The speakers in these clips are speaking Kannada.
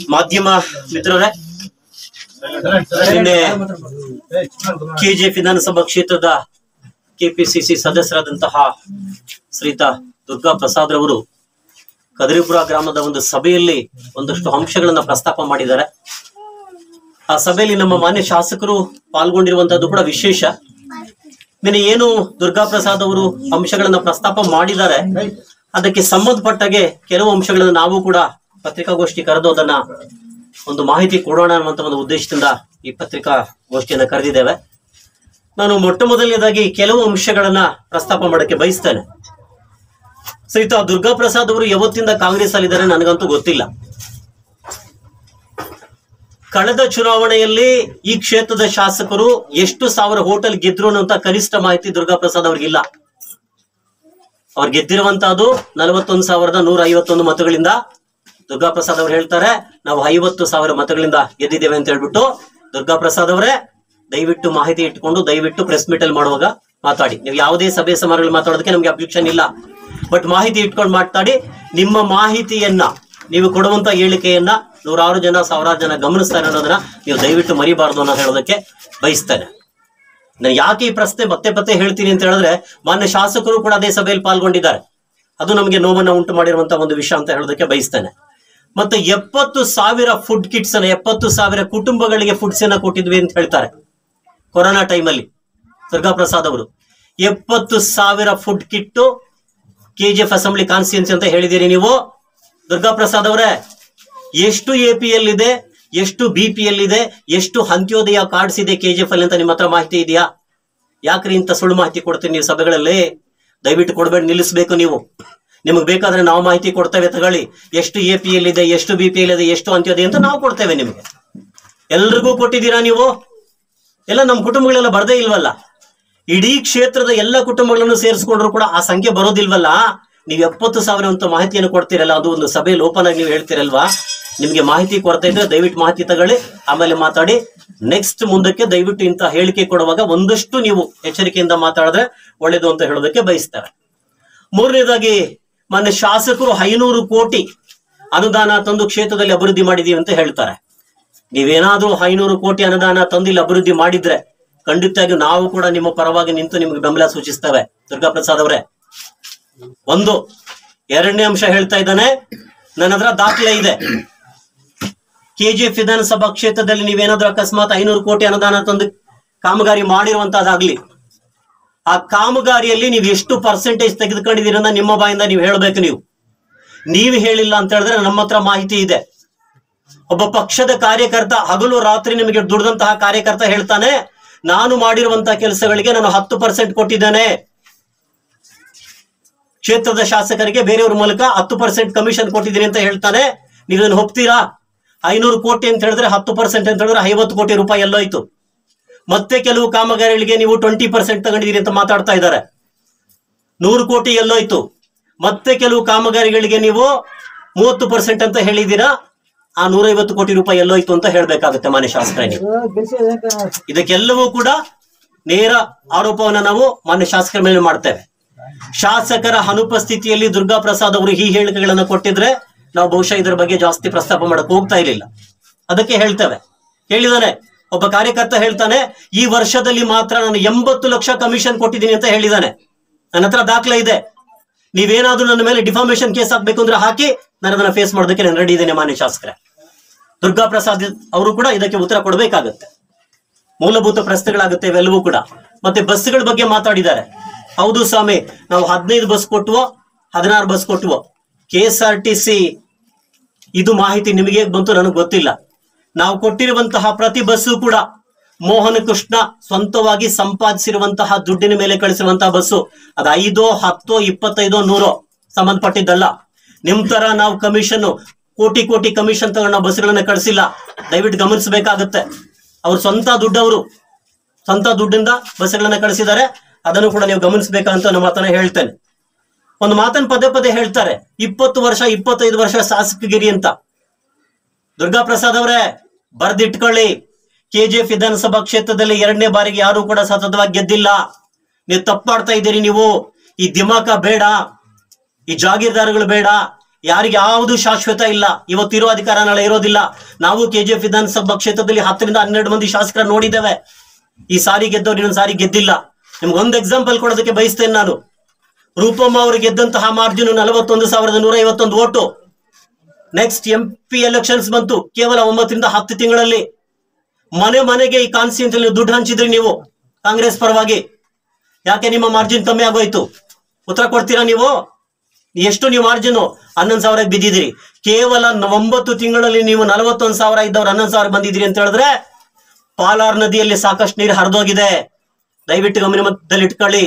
ಮಾಧ್ಯಮ ಮಿತ್ರರೇ ನಿನ್ನೆ ಕೆಜಿಎಫ್ ವಿಧಾನಸಭಾ ಕ್ಷೇತ್ರದ ಕೆಪಿಸಿಸಿ ಸದಸ್ಯರಾದಂತಹ ಶ್ರೀತ ದುರ್ಗಾ ಪ್ರಸಾದ್ ರವರು ಕದರಿಪುರ ಗ್ರಾಮದ ಒಂದು ಸಭೆಯಲ್ಲಿ ಒಂದಷ್ಟು ಅಂಶಗಳನ್ನ ಪ್ರಸ್ತಾಪ ಮಾಡಿದ್ದಾರೆ ಆ ಸಭೆಯಲ್ಲಿ ನಮ್ಮ ಮಾನ್ಯ ಶಾಸಕರು ಪಾಲ್ಗೊಂಡಿರುವಂತದ್ದು ಕೂಡ ವಿಶೇಷ ನಿನ್ನೆ ಏನು ದುರ್ಗಾ ಪ್ರಸಾದ್ ಅವರು ಅಂಶಗಳನ್ನ ಪ್ರಸ್ತಾಪ ಮಾಡಿದ್ದಾರೆ ಅದಕ್ಕೆ ಸಂಬಂಧಪಟ್ಟಾಗೆ ಕೆಲವು ಅಂಶಗಳನ್ನ ನಾವು ಕೂಡ ಪತ್ರಿಕಾಗೋಷ್ಠಿ ಕರೆದು ಅದನ್ನ ಒಂದು ಮಾಹಿತಿ ಕೊಡೋಣ ಅನ್ನುವಂತ ಒಂದು ಉದ್ದೇಶದಿಂದ ಈ ಪತ್ರಿಕಾ ಗೋಷ್ಠಿಯನ್ನ ಕರೆದಿದ್ದೇವೆ ನಾನು ಮೊಟ್ಟ ಮೊದಲನೇದಾಗಿ ಕೆಲವು ಅಂಶಗಳನ್ನ ಪ್ರಸ್ತಾಪ ಮಾಡಕ್ಕೆ ಬಯಸ್ತೇನೆ ಶ್ರೀತ ದುರ್ಗಾ ಪ್ರಸಾದ್ ಅವರು ಯಾವತ್ತಿಂದ ಕಾಂಗ್ರೆಸ್ ಅಲ್ಲಿದ್ದಾರೆ ನನಗಂತೂ ಗೊತ್ತಿಲ್ಲ ಕಳೆದ ಚುನಾವಣೆಯಲ್ಲಿ ಈ ಕ್ಷೇತ್ರದ ಶಾಸಕರು ಎಷ್ಟು ಸಾವಿರ ಹೋಟೆಲ್ ಗೆದ್ರು ಅನ್ನುವಂತ ಕನಿಷ್ಠ ಮಾಹಿತಿ ದುರ್ಗಾ ಪ್ರಸಾದ್ ಅವ್ರಿಗಿಲ್ಲ ಅವ್ರು ಗೆದ್ದಿರುವಂತಹದ್ದು ನಲವತ್ತೊಂದು ಸಾವಿರದ ನೂರ ಐವತ್ತೊಂದು ಮತಗಳಿಂದ ದುರ್ಗಾ ಪ್ರಸಾದ್ ಅವ್ರು ಹೇಳ್ತಾರೆ ನಾವು ಐವತ್ತು ಸಾವಿರ ಮತಗಳಿಂದ ಗೆದ್ದಿದ್ದೇವೆ ಅಂತ ಹೇಳ್ಬಿಟ್ಟು ದುರ್ಗಾ ಪ್ರಸಾದ್ ಅವರೇ ದಯವಿಟ್ಟು ಮಾಹಿತಿ ಇಟ್ಕೊಂಡು ದಯವಿಟ್ಟು ಪ್ರೆಸ್ ಮೀಟ್ ಅಲ್ಲಿ ಮಾಡುವಾಗ ಮಾತಾಡಿ ನೀವು ಯಾವುದೇ ಸಭೆ ಸಮಾರಂಭದಲ್ಲಿ ಮಾತಾಡೋದಕ್ಕೆ ನಮ್ಗೆ ಅಬ್ಜೆಕ್ಷನ್ ಇಲ್ಲ ಬಟ್ ಮಾಹಿತಿ ಇಟ್ಕೊಂಡು ಮಾತಾಡಿ ನಿಮ್ಮ ಮಾಹಿತಿಯನ್ನ ನೀವು ಕೊಡುವಂತ ಹೇಳಿಕೆಯನ್ನ ನೂರಾರು ಜನ ಸಾವಿರಾರು ಜನ ಗಮನಿಸ್ತಾರೆ ಅನ್ನೋದನ್ನ ನೀವು ದಯವಿಟ್ಟು ಮರಿಬಾರ್ದು ಅನ್ನೋ ಹೇಳೋದಕ್ಕೆ ಬಯಸ್ತೇನೆ ನಾನು ಯಾಕೆ ಈ ಪ್ರಶ್ನೆ ಮತ್ತೆ ಮತ್ತೆ ಹೇಳ್ತೀನಿ ಅಂತ ಹೇಳಿದ್ರೆ ಮಾನ್ಯ ಶಾಸಕರು ಕೂಡ ಅದೇ ಸಭೆಯಲ್ಲಿ ಪಾಲ್ಗೊಂಡಿದ್ದಾರೆ ಅದು ನಮಗೆ ನೋವನ್ನ ಉಂಟು ಮಾಡಿರುವಂತ ಒಂದು ವಿಷಯ ಅಂತ ಹೇಳೋದಕ್ಕೆ ಬಯಸ್ತೇನೆ ಮತ್ತೆ ಎಪ್ಪತ್ತು ಸಾವಿರ ಫುಡ್ ಕಿಟ್ಸ್ ಅನ್ನ ಎಪ್ಪತ್ತು ಸಾವಿರ ಕುಟುಂಬಗಳಿಗೆ ಫುಡ್ಸ್ ಅನ್ನ ಕೊಟ್ಟಿದ್ವಿ ಅಂತ ಹೇಳ್ತಾರೆ ಕೊರೋನಾ ಟೈಮಲ್ಲಿ ದುರ್ಗಾ ಪ್ರಸಾದ್ ಅವರು ಎಪ್ಪತ್ತು ಸಾವಿರ food kit K G F assembly constituency ಅಂತ ಹೇಳಿದ್ದೀರಿ ನೀವು ದುರ್ಗಾ ಪ್ರಸಾದ್ ಅವರೇ ಎಷ್ಟು ಎ ಪಿ ಎಲ್ ಇದೆ ಎಷ್ಟು ಬಿ ಪಿ ಎಲ್ ಇದೆ ಎಷ್ಟು ಅಂತ್ಯೋದಯ ಕಾರ್ಡ್ಸ್ ಇದೆ ಕೆ ಜಿ ಎಫ್ ಅಲ್ಲಿ ಅಂತ ನಿಮ್ಮ ಹತ್ರ ಮಾಹಿತಿ ಇದೆಯಾ ಯಾಕ್ರಿ ಇಂಥ ಸುಳ್ಳು ಮಾಹಿತಿ ಕೊಡ್ತೀನಿ ನೀವು ಸಭೆಗಳಲ್ಲಿ ದಯವಿಟ್ಟು ಕೊಡಬೇಡಿ ನಿಲ್ಲಿಸಬೇಕು ನೀವು ನಿಮಗೆ ಬೇಕಾದ್ರೆ ನಾವು ಮಾಹಿತಿ ಕೊಡ್ತೇವೆ ತಗೊಳ್ಳಿ ಎಷ್ಟು ಎ ಪಿ ಎಲ್ ಇದೆ ಎಷ್ಟು ಬಿ ಪಿ ಎಲ್ ಇದೆ ಎಷ್ಟು ಅಂತ್ಯೋದಯ ಅಂತ ನಾವು ಕೊಡ್ತೇವೆ ನಿಮಗೆ ಎಲ್ರಿಗೂ ಕೊಟ್ಟಿದ್ದೀರಾ ನೀವು ಎಲ್ಲ ನಮ್ಮ ಕುಟುಂಬಗಳೆಲ್ಲ ಬರ್ದೇ ಇಲ್ವಲ್ಲ ಇಡೀ ಕ್ಷೇತ್ರದ ಎಲ್ಲ ಕುಟುಂಬಗಳನ್ನು ಸೇರಿಸ್ಕೊಂಡ್ರು ಕೂಡ ಆ ಸಂಖ್ಯೆ ಬರೋದಿಲ್ವಲ್ಲ ನೀವು ಎಪ್ಪತ್ತು ಸಾವಿರ ಅಂತ ಮಾಹಿತಿಯನ್ನು ಕೊಡ್ತೀರಲ್ಲ ಅದು ಒಂದು ಸಭೆಯಲ್ಲಿ ಓಪನ್ ಆಗಿ ನೀವು ಹೇಳ್ತೀರಲ್ವಾ ನಿಮ್ಗೆ ಮಾಹಿತಿ ಕೊಡ್ತಾ ಇದ್ರೆ ದಯವಿಟ್ಟು ಮಾಹಿತಿ ತಗೊಳ್ಳಿ ಆಮೇಲೆ ಮಾತಾಡಿ ನೆಕ್ಸ್ಟ್ ಮುಂದಕ್ಕೆ ದಯವಿಟ್ಟು ಇಂಥ ಹೇಳಿಕೆ ಕೊಡುವಾಗ ಒಂದಷ್ಟು ನೀವು ಎಚ್ಚರಿಕೆಯಿಂದ ಮಾತಾಡಿದ್ರೆ ಒಳ್ಳೇದು ಅಂತ ಹೇಳೋದಕ್ಕೆ ಬಯಸ್ತಾರೆ ಮೂರನೇದಾಗಿ ಮೊನ್ನೆ ಶಾಸಕರು ಐನೂರು ಕೋಟಿ ಅನುದಾನ ತಂದು ಕ್ಷೇತ್ರದಲ್ಲಿ ಅಭಿವೃದ್ಧಿ ಮಾಡಿದೀವಿ ಅಂತ ಹೇಳ್ತಾರೆ ನೀವೇನಾದ್ರೂ ಐನೂರು ಕೋಟಿ ಅನುದಾನ ತಂದಿಲ್ಲ ಅಭಿವೃದ್ಧಿ ಮಾಡಿದ್ರೆ ಖಂಡಿತವಾಗಿ ನಾವು ಕೂಡ ನಿಮ್ಮ ಪರವಾಗಿ ನಿಂತು ನಿಮ್ಗೆ ಬೆಂಬಲ ಸೂಚಿಸ್ತೇವೆ ದುರ್ಗಾ ಪ್ರಸಾದ್ ಅವರೇ ಒಂದು ಎರಡನೇ ಅಂಶ ಹೇಳ್ತಾ ಇದ್ದಾನೆ ನನ್ನ ಹತ್ರ ದಾಖಲೆ ಇದೆ ಕೆಜಿಎಫ್ ವಿಧಾನಸಭಾ ಕ್ಷೇತ್ರದಲ್ಲಿ ನೀವೇನಾದ್ರೂ ಅಕಸ್ಮಾತ್ ಐನೂರು ಕೋಟಿ ಅನುದಾನ ತಂದು ಕಾಮಗಾರಿ ಮಾಡಿರುವಂತಹದ್ದಾಗ್ಲಿ ಆ ಕಾಮಗಾರಿಯಲ್ಲಿ ನೀವು ಎಷ್ಟು ಪರ್ಸೆಂಟೇಜ್ ತೆಗೆದುಕೊಂಡಿದ್ದೀರಿ ಅಂತ ನಿಮ್ಮ ಬಾಯಿಂದ ನೀವು ಹೇಳಬೇಕು ನೀವು ನೀವು ಹೇಳಿಲ್ಲ ಅಂತ ಹೇಳಿದ್ರೆ ನಮ್ಮ ಹತ್ರ ಮಾಹಿತಿ ಇದೆ ಒಬ್ಬ ಪಕ್ಷದ ಕಾರ್ಯಕರ್ತ ಹಗಲು ರಾತ್ರಿ ನಿಮಗೆ ದುಡ್ದಂತಹ ಕಾರ್ಯಕರ್ತ ಹೇಳ್ತಾನೆ ನಾನು ಮಾಡಿರುವಂತಹ ಕೆಲಸಗಳಿಗೆ ನಾನು ಹತ್ತು ಪರ್ಸೆಂಟ್ ಕೊಟ್ಟಿದ್ದೇನೆ ಕ್ಷೇತ್ರದ ಶಾಸಕರಿಗೆ ಬೇರೆಯವ್ರ ಮೂಲಕ ಹತ್ತು ಪರ್ಸೆಂಟ್ ಕಮಿಷನ್ ಕೊಟ್ಟಿದ್ದೀನಿ ಅಂತ ಹೇಳ್ತಾನೆ ನೀವು ಇದನ್ನು ಒಪ್ತೀರಾ ಐನೂರು ಕೋಟಿ ಅಂತ ಹೇಳಿದ್ರೆ ಹತ್ತು ಪರ್ಸೆಂಟ್ ಅಂತ ಹೇಳಿದ್ರೆ ಐವತ್ತು ಕೋಟಿ ರೂಪಾಯಿ ಎಲ್ಲೋಯ್ತು ಮತ್ತೆ ಕೆಲವು ಕಾಮಗಾರಿಗಳಿಗೆ ನೀವು ಟ್ವೆಂಟಿ ಪರ್ಸೆಂಟ್ ತಗೊಂಡಿದ್ದೀರಿ ಅಂತ ಮಾತಾಡ್ತಾ ಇದ್ದಾರೆ ನೂರು ಕೋಟಿ ಎಲ್ಲೋಯ್ತು ಮತ್ತೆ ಕೆಲವು ಕಾಮಗಾರಿಗಳಿಗೆ ನೀವು ಮೂವತ್ತು ಪರ್ಸೆಂಟ್ ಅಂತ ಹೇಳಿದ್ದೀರಾ ಆ ನೂರೈವತ್ತು ಕೋಟಿ ರೂಪಾಯಿ ಎಲ್ಲೋಯ್ತು ಅಂತ ಹೇಳ್ಬೇಕಾಗುತ್ತೆ ಮಾನ್ಯ ಶಾಸಕರೇ ನೀವು ಇದಕ್ಕೆಲ್ಲವೂ ಕೂಡ ನೇರ ಆರೋಪವನ್ನ ನಾವು ಮಾನ್ಯ ಶಾಸಕರ ಮೇಲೆ ಮಾಡ್ತೇವೆ ಶಾಸಕರ ಅನುಪಸ್ಥಿತಿಯಲ್ಲಿ ದುರ್ಗಾ ಪ್ರಸಾದ್ ಅವರು ಈ ಹೇಳಿಕೆಗಳನ್ನ ಕೊಟ್ಟಿದ್ರೆ ನಾವು ಬಹುಶಃ ಇದರ ಬಗ್ಗೆ ಜಾಸ್ತಿ ಪ್ರಸ್ತಾಪ ಮಾಡಕ್ ಹೋಗ್ತಾ ಇರಲಿಲ್ಲ ಅದಕ್ಕೆ ಹೇಳ್ತೇವೆ ಹೇಳಿದಾನೆ ಒಬ್ಬ ಕಾರ್ಯಕರ್ತ ಹೇಳ್ತಾನೆ ಈ ವರ್ಷದಲ್ಲಿ ಮಾತ್ರ ನಾನು ಎಂಬತ್ತು ಲಕ್ಷ ಕಮಿಷನ್ ಕೊಟ್ಟಿದ್ದೀನಿ ಅಂತ ಹೇಳಿದಾನೆ ನನ್ನ ಹತ್ರ ದಾಖಲೆ ಇದೆ ನೀವೇನಾದ್ರೂ ನನ್ನ ಮೇಲೆ ಡಿಫಾಮೇಶನ್ ಕೇಸ್ ಹಾಕ್ಬೇಕು ಅಂದ್ರೆ ಹಾಕಿ ನಾನು ಅದನ್ನ ಫೇಸ್ ಮಾಡೋದಕ್ಕೆ ನಾನು ರೆಡಿ ಇದ್ದೇನೆ ಮಾನ್ಯ ಶಾಸಕರೇ ದುರ್ಗಾ ಪ್ರಸಾದ್ ಅವರು ಕೂಡ ಇದಕ್ಕೆ ಉತ್ತರ ಕೊಡಬೇಕಾಗುತ್ತೆ ಮೂಲಭೂತ ಪ್ರಶ್ನೆಗಳಾಗುತ್ತೆ ಇವೆಲ್ಲವೂ ಕೂಡ ಮತ್ತೆ ಬಸ್ಗಳ ಬಗ್ಗೆ ಮಾತಾಡಿದ್ದಾರೆ ಹೌದು ಸ್ವಾಮಿ ನಾವು ಹದಿನೈದು ಬಸ್ ಕೊಟ್ಟುವೋ ಹದಿನಾರು ಬಸ್ ಕೊಟ್ಟುವೋ K S R T C ಇದು ಮಾಹಿತಿ ನಿಮಗೆ ಹೇಗ್ ಬಂತು ನನಗೆ ಗೊತ್ತಿಲ್ಲ ನಾವು ಕೊಟ್ಟಿರುವಂತಹ ಪ್ರತಿ ಬಸ್ಸು ಕೂಡ ಮೋಹನ ಕೃಷ್ಣ ಸ್ವಂತವಾಗಿ ಸಂಪಾದಿಸಿರುವಂತಹ ದುಡ್ಡಿನ ಮೇಲೆ ಕಳಿಸಿರುವಂತಹ ಬಸ್ಸು ಅದು ಐದೋ ಹತ್ತೋ ಇಪ್ಪತ್ತೈದೋ ನೂರೋ ಸಂಬಂಧಪಟ್ಟಿದ್ದಲ್ಲ ನಿಮ್ ತರ ನಾವು ಕಮಿಷನ್ ಕೋಟಿ ಕೋಟಿ ಕಮಿಷನ್ ತಗೊಂಡು ನಾವು ಬಸ್ಗಳನ್ನ ಕಳಿಸಿಲ್ಲ ದಯವಿಟ್ಟು ಗಮನಿಸಬೇಕಾಗತ್ತೆ ಅವ್ರ ಸ್ವಂತ ದುಡ್ಡವರು ಸ್ವಂತ ದುಡ್ಡಿಂದ ಬಸ್ಗಳನ್ನ ಕಳಿಸಿದ್ದಾರೆ ಅದನ್ನು ಕೂಡ ನೀವು ಗಮನಿಸಬೇಕಂತ ನಮ್ಮ ಮಾತನ್ನ ಹೇಳ್ತೇನೆ ಒಂದು ಮಾತನ್ನ ಪದೇ ಪದೇ ಹೇಳ್ತಾರೆ ಇಪ್ಪತ್ತು ವರ್ಷ ಇಪ್ಪತ್ತೈದು ವರ್ಷ ಶಾಸಕಗಿರಿ ಅಂತ ದುರ್ಗಾ ಪ್ರಸಾದ್ ಅವರೇ ಬರ್ದಿಟ್ಕೊಳ್ಳಿ ಕೆಜಿಎಫ್ ವಿಧಾನಸಭಾ ಕ್ಷೇತ್ರದಲ್ಲಿ ಎರಡನೇ ಬಾರಿಗೆ ಯಾರು ಕೂಡ ಸತತವಾಗಿ ಗೆದ್ದಿಲ್ಲ ನೀವು ತಪ್ಪು ಮಾಡ್ತಾ ಇದ್ದೀರಿ ನೀವು ಈ ದಿಮಾಕ ಬೇಡ ಈ ಜಾಗೀರ್ದಾರ್ಗಳು ಬೇಡ ಯಾರಿಗೆ ಯಾವುದು ಶಾಶ್ವತ ಇಲ್ಲ ಇವತ್ತಿರೋ ಅಧಿಕಾರ ನಾಳೆ ಇರೋದಿಲ್ಲ ನಾವು ಕೆಜಿಎಫ್ ವಿಧಾನಸಭಾ ಕ್ಷೇತ್ರದಲ್ಲಿ ಹತ್ತರಿಂದ ಹನ್ನೆರಡು ಮಂದಿ ಶಾಸಕರ ನೋಡಿದ್ದೇವೆ ಈ ಸಾರಿ ಗೆದ್ದವ್ರು ಇನ್ನೊಂದು ಸಾರಿ ಗೆದ್ದಿಲ್ಲ ನಿಮ್ಗೆ ಒಂದು ಎಕ್ಸಾಂಪಲ್ ಕೊಡೋದಕ್ಕೆ ಬಯಸ್ತೇನೆ ನಾನು ರೂಪಮ್ಮ ಅವರು ಗೆದ್ದಂತಹ ಮಾರ್ಜಿನ್ ನಲವತ್ತೊಂದು ಸಾವಿರದ ನೂರ ಐವತ್ತೊಂದು vote next M P elections ಬಂತು ಕೇವಲ ಒಂಬತ್ತರಿಂದ ಹತ್ತು ತಿಂಗಳಲ್ಲಿ ಮನೆ ಮನೆಗೆ ಈ ಕಾನ್ಸ್ಟಿಟ್ಯೂನ್ಸಿ ನೀವು ದುಡ್ಡು ಹಂಚಿದ್ರಿ ನೀವು ಕಾಂಗ್ರೆಸ್ ಪರವಾಗಿ ಯಾಕೆ ನಿಮ್ಮ ಮಾರ್ಜಿನ್ ಕಮ್ಮಿ ಆಗೋಯ್ತು ಉತ್ತರ ಕೊಡ್ತೀರಾ ನೀವು ಎಷ್ಟು ನೀವು ಮಾರ್ಜಿನ್ ಹನ್ನೊಂದು ಸಾವಿರಕ್ಕೆ ಬಿದ್ದಿದ್ದೀರಿ ಕೇವಲ ನ- ಒಂಬತ್ತು ತಿಂಗಳಲ್ಲಿ ನೀವು ನಲವತ್ತೊಂದು ಸಾವಿರ ಇದ್ದವ್ರು ಹನ್ನೊಂದು ಸಾವಿರ ಬಂದಿದ್ದೀರಿ ಅಂತ ಹೇಳಿದ್ರೆ ಪಾಲಾರ್ ನದಿಯಲ್ಲಿ ಸಾಕಷ್ಟು ನೀರು ಹರಿದೋಗಿದೆ ದಯವಿಟ್ಟು ಗಮನದಲ್ಲಿ ಇಟ್ಕೊಳ್ಳಿ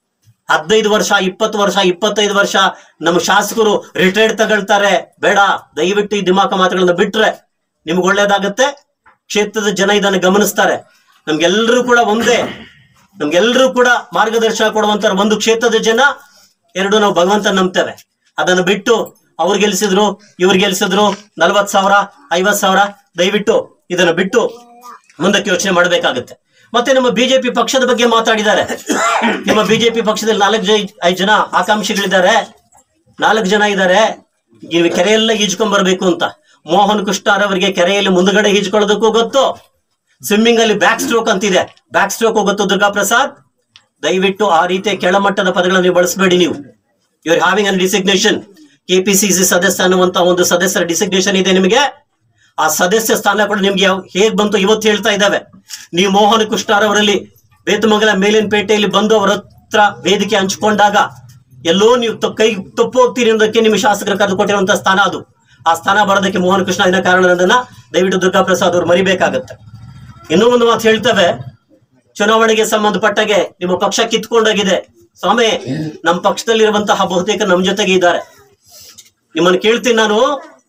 ಹದಿನೈದು ವರ್ಷ ಇಪ್ಪತ್ತು ವರ್ಷ ಇಪ್ಪತ್ತೈದು ವರ್ಷ ನಮ್ಮ ಶಾಸಕರು ರಿಟೈರ್ಡ್ ತಗೊಳ್ತಾರೆ ಬೇಡ ದಯವಿಟ್ಟು ಈ ದಿಮಾಕ ಮಾತುಗಳನ್ನ ಬಿಟ್ರೆ ನಿಮ್ಗೆ ಒಳ್ಳೇದಾಗತ್ತೆ ಕ್ಷೇತ್ರದ ಜನ ಇದನ್ನು ಗಮನಿಸ್ತಾರೆ ನಮ್ಗೆಲ್ಲರೂ ಕೂಡ ಒಂದೇ ನಮ್ಗೆಲ್ಲರೂ ಕೂಡ ಮಾರ್ಗದರ್ಶನ ಕೊಡುವಂತ ಒಂದು ಕ್ಷೇತ್ರದ ಜನ ಎರಡು ನಾವು ಭಗವಂತ ನಂಬ್ತೇವೆ ಅದನ್ನು ಬಿಟ್ಟು ಅವ್ರು ಗೆಲ್ಸಿದ್ರು ಇವ್ರು ಗೆಲ್ಸಿದ್ರು ನಲ್ವತ್ ಸಾವಿರ ಐವತ್ ಸಾವಿರ ದಯವಿಟ್ಟು ಇದನ್ನು ಬಿಟ್ಟು ಮುಂದಕ್ಕೆ ಯೋಚನೆ ಮಾಡಬೇಕಾಗುತ್ತೆ ಮತ್ತೆ ನಮ್ಮ ಬಿಜೆಪಿ ಪಕ್ಷದ ಬಗ್ಗೆ ಮಾತಾಡಿದ್ದಾರೆ ನಿಮ್ಮ ಬಿಜೆಪಿ ಪಕ್ಷದಲ್ಲಿ ನಾಲ್ಕು ಜನ ಐದು ಜನ ಆಕಾಂಕ್ಷಿಗಳಿದ್ದಾರೆ ನಾಲ್ಕು ಜನ ಇದ್ದಾರೆ ನೀವು ಕೆರೆಯೆಲ್ಲ ಈಜ್ಕೊಂಡ್ ಬರ್ಬೇಕು ಅಂತ ಮೋಹನ್ ಕೃಷ್ಣರ್ ಅವರಿಗೆ ಕೆರೆಯಲ್ಲಿ ಮುಂದ್ಗಡೆ ಈಜ್ಕೊಳ್ಳೋದಕ್ಕೂ ಗೊತ್ತು ಸ್ವಿಮ್ಮಿಂಗ್ ಅಲ್ಲಿ ಬ್ಯಾಕ್ ಸ್ಟ್ರೋಕ್ ಅಂತಿದೆ ಬ್ಯಾಕ್ ಸ್ಟ್ರೋಕ್ ಗೊತ್ತು ದುರ್ಗಾ ಪ್ರಸಾದ್ ದಯವಿಟ್ಟು ಆ ರೀತಿಯ ಕೆಳಮಟ್ಟದ ಪದಗಳನ್ನು ನೀವು ಬಳಸಬೇಡಿ ನೀವು you are having an designation KPCC ಸದಸ್ಯ ಅನ್ನುವಂತ ಒಂದು ಸದಸ್ಯರ ಡಿಸಿಗ್ನೇಷನ್ ಇದೆ ನಿಮಗೆ ಆ ಸದಸ್ಯ ಸ್ಥಾನ ಕೂಡ ನಿಮ್ಗೆ ಯಾವ- ಹೇಗ್ ಬಂತು ಇವತ್ತು ಹೇಳ್ತಾ ಇದ್ದಾವೆ ನೀವು ಮೋಹನ್ ಕೃಷ್ಣರ್ ಅವರಲ್ಲಿ ಬೇತಮಂಗಲ ಮೇಲಿನ ಪೇಟೆಯಲ್ಲಿ ಬಂದು ಅವರ ಹತ್ರ ವೇದಿಕೆ ಹಂಚಿಕೊಂಡಾಗ ಎಲ್ಲೋ ನೀವು ತ- ಕೈ ತಪ್ಪು ಹೋಗ್ತೀರಿ ಅನ್ನೋದಕ್ಕೆ ನಿಮ್ಮ ಶಾಸಕರು ಕರೆದುಕೊಟ್ಟಿರುವಂತ ಸ್ಥಾನ ಅದು ಆ ಸ್ಥಾನ ಬರೋದಕ್ಕೆ ಮೋಹನ್ ಕೃಷ್ಣ ಇನ್ನ ಕಾರಣ ಅನ್ನೋದನ್ನ ದಯವಿಟ್ಟು ದುರ್ಗಾ ಪ್ರಸಾದ್ ಅವರು ಮರಿಬೇಕಾಗತ್ತೆ ಇನ್ನೂ ಒಂದು ಮಾತು ಹೇಳ್ತೇವೆ ಚುನಾವಣೆಗೆ ಸಂಬಂಧಪಟ್ಟಾಗೆ ನಿಮ್ಮ ಪಕ್ಷ ಕಿತ್ಕೊಂಡೋಗಿದೆ ಸ್ವಾಮಿ ನಮ್ಮ ಪಕ್ಷದಲ್ಲಿರುವಂತಹ ಬಹುತೇಕ ನಮ್ಮ ಜೊತೆಗೆ ಇದ್ದಾರೆ ನಿಮ್ಮನ್ನು ಕೇಳ್ತೀನಿ ನಾನು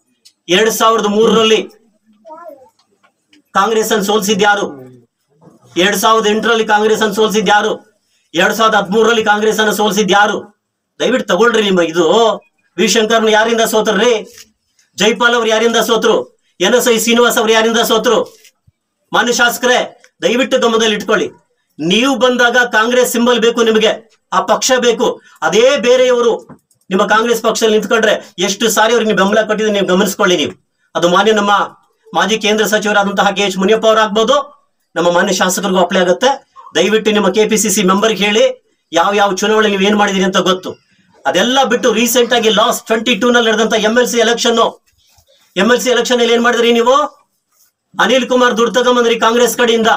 ಎರಡ್ ಸಾವಿರದ ಮೂರರಲ್ಲಿ ಕಾಂಗ್ರೆಸ್ ಅನ್ನು ಸೋಲ್ಸಿದ್ ಯಾರು ಎರಡ್ ಸಾವಿರದ ಎಂಟರಲ್ಲಿ ಕಾಂಗ್ರೆಸ್ ಅನ್ನು ಸೋಲ್ಸಿದ್ ಯಾರು ಎರಡ್ ಸಾವಿರದ ಹದಿಮೂರರಲ್ಲಿ ಕಾಂಗ್ರೆಸ್ ಅನ್ನು ಸೋಲ್ಸಿದ್ ಯಾರು ದಯವಿಟ್ಟು ತಗೊಳ್ರಿ ನಿಮ್ಮ ಇದು ವಿ ಶಂಕರ್ನ ಯಾರಿಂದ ಸೋತ್ರರಿ ಜೈಪಾಲ್ ಅವ್ರು ಯಾರಿಂದ ಸೋತ್ರು ಎನ್ ಎಸ್ ಐ ಶ್ರೀನಿವಾಸ್ ಅವ್ರು ಯಾರಿಂದ ಸೋತ್ರು ಮಾನ್ಯ ಶಾಸಕರೇ ದಯವಿಟ್ಟು ಗಮನದಲ್ಲಿ ಇಟ್ಕೊಳ್ಳಿ ನೀವು ಬಂದಾಗ ಕಾಂಗ್ರೆಸ್ ಸಿಂಬಲ್ ಬೇಕು ನಿಮಗೆ ಆ ಪಕ್ಷ ಬೇಕು ಅದೇ ಬೇರೆಯವರು ನಿಮ್ಮ ಕಾಂಗ್ರೆಸ್ ಪಕ್ಷದಲ್ಲಿ ನಿಂತ್ಕೊಂಡ್ರೆ ಎಷ್ಟು ಸಾರಿ ಅವ್ರಿಗೆ ನೀವು ಬೆಂಬಲ ಕೊಟ್ಟಿದ್ರೆ ನೀವು ಗಮನಿಸ್ಕೊಳ್ಳಿ ನೀವು ಅದು ಮಾನ್ಯ ನಮ್ಮ ಮಾಜಿ ಕೇಂದ್ರ ಸಚಿವರಾದಂತಹ ಕೆ ಎಚ್ ಮುನಿಯಪ್ಪ ಅವರಾಗ್ಬೋದು ನಮ್ಮ ಮಾನ್ಯ ಶಾಸಕರಿಗೂ ಅಪ್ಲೈ ಆಗುತ್ತೆ ದಯವಿಟ್ಟು ನಿಮ್ಮ ಕೆಪಿಸಿಸಿ ಮೆಂಬರ್ಗೆ ಹೇಳಿ ಯಾವ ಯಾವ ಚುನಾವಣೆ ನೀವು ಏನ್ ಮಾಡಿದೀರಿ ಅಂತ ಗೊತ್ತು ಅದೆಲ್ಲ ಬಿಟ್ಟು ರೀಸೆಂಟ್ ಆಗಿ ಲಾಸ್ಟ್ ಟ್ವೆಂಟಿ ಟೂ ನಲ್ಲಿ ನಡೆದಂತ M L C election M L C election ಅಲ್ಲಿ ಏನ್ ಮಾಡಿದ್ರಿ ನೀವು ಅನಿಲ್ ಕುಮಾರ್ ದುಡ್ಡು ತಗೊಂಬಂದ್ರಿ ಕಾಂಗ್ರೆಸ್ ಕಡೆಯಿಂದ